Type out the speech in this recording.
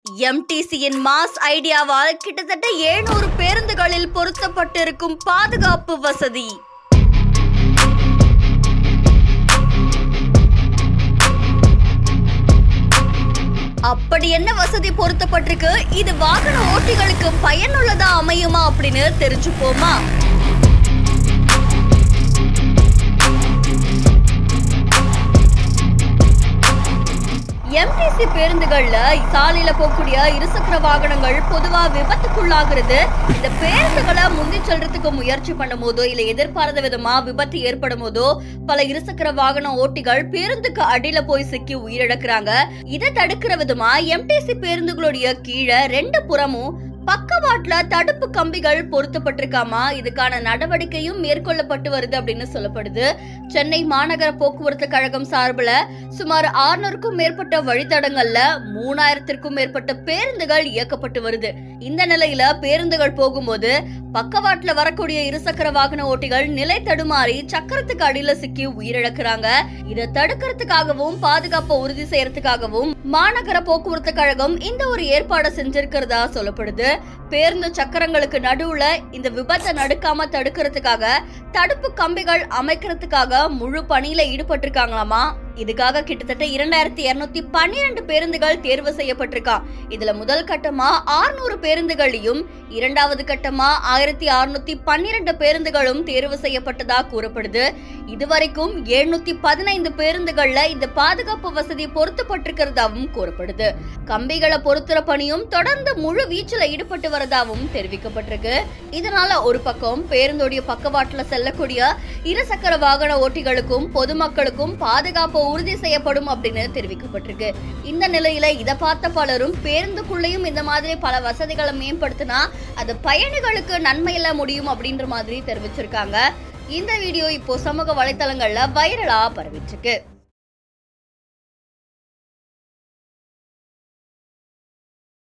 எம்டிசியின் mass ஐடியாவால் கிட்டத்தட்ட 700 பேருந்துகளில் பொருத்தப்பட்டிருக்கும் பாதுகாப்பு வசதி அப்படி என்ன வசதி பொருத்தப்பட்டிருக்கு இது வாகன ஓட்டிகளுக்கு பயனுள்ளதா அமையுமா அப்படின்னு தெரிஞ்சுப்போமா எம்டிசி பேருந்துகள்ல சாலையில போகக்கூடிய இருசக்கர வாகனங்கள் பொதுவா விபத்துக்குள்ளாகிறது இந்த பேருந்துகளை முந்தி செல்றதுக்கு முயற்சி பண்ணும் போதோ இல்ல எதிர்பாராத விதமா விபத்து ஏற்படும் போதோ பல இருசக்கர வாகன ஓட்டிகள் பேருந்துக்கு அடியில போய் சிக்கி உயிரிழக்கிறாங்க இதை தடுக்கிற விதமா எம்டிசி பேருந்துகளுடைய கீழே ரெண்டு புறமும் பக்கவாட்டுல தடுப்பு கம்பிகள் பொருத்தப்பட்டிருக்காமா இதுக்கான நடவடிக்கையும் மேற்கொள்ளப்பட்டு வருது அப்படின்னு சொல்லப்படுது சென்னை மாநகர போக்குவரத்து கழகம் சார்பில் சுமார் 600க்கும் மேற்பட்ட வழித்தடங்கள்ல மூணாயிரத்திற்கும் மேற்பட்ட பேருந்துகள் இயக்கப்பட்டு வருது இந்த நிலையில பேருந்துகள் போகும்போது பக்கவாட்டுல வரக்கூடிய இருசக்கர வாகன ஓட்டிகள் நிலை தடுமாறி சக்கரத்துக்கு அடியில சிக்கி உயிரிழக்கிறாங்க இதை தடுக்கிறதுக்காகவும் பாதுகாப்பை உறுதி செய்யறதுக்காகவும் மாநகர போக்குவரத்து கழகம் இந்த ஒரு ஏற்பாடை செஞ்சிருக்கிறதா சொல்லப்படுது பேருந்து சக்கரங்களுக்கு நடுவுல இந்த விபத்தை நடுக்காம தடுக்கிறதுக்காக தடுப்பு கம்பிகள் அமைக்கிறதுக்காக முழு பணியில ஈடுபட்டிருக்காங்களாமா இதுக்காக கிட்டத்தட்ட இரண்டாயிரத்தி இருநூத்தி பன்னிரண்டு பேருந்துகள் தேர்வு செய்யப்பட்டிருக்கா இதுல முதல் கட்டமா 600 பேருந்துகளையும் இரண்டாவது கட்டமா ஆயிரத்தி அறுநூத்தி பன்னிரண்டு பேருந்துகளும் தேர்வு செய்யப்பட்டதா கூறப்படுது இதுவரைக்கும் எழுநூத்தி பதினைந்து பேருந்துகள்ல இந்த பாதுகாப்பு வசதி பொருத்தப்பட்டிருக்கிறதாவும் கூறப்படுது கம்பிகளை பொருத்துற பணியும் தொடர்ந்து முழு வீச்சுல ஈடுபட்டு வரதாவும் தெரிவிக்கப்பட்டிருக்கு இதனால ஒரு பக்கம் பேருந்தோடைய பக்கவாட்டுல செல்லக்கூடிய இருசக்கர வாகன ஓட்டிகளுக்கும் பொதுமக்களுக்கும் பாதுகாப்பு உறுதி செய்யப்படும் அப்படின்னு தெரிவிக்கப்பட்டிருக்கு இந்த நிலையில இத பார்த்த பலரும் பேருந்துக்குள்ளேயும் இந்த மாதிரி பல வசதிகளை மேம்படுத்தினா அது பயணிகளுக்கு நன்மையில முடியும் அப்படின்ற மாதிரி தெரிவிச்சிருக்காங்க இந்த வீடியோ இப்போ சமூக வலைத்தளங்கள்ல வைரலா பரவிட்டு இருக்கு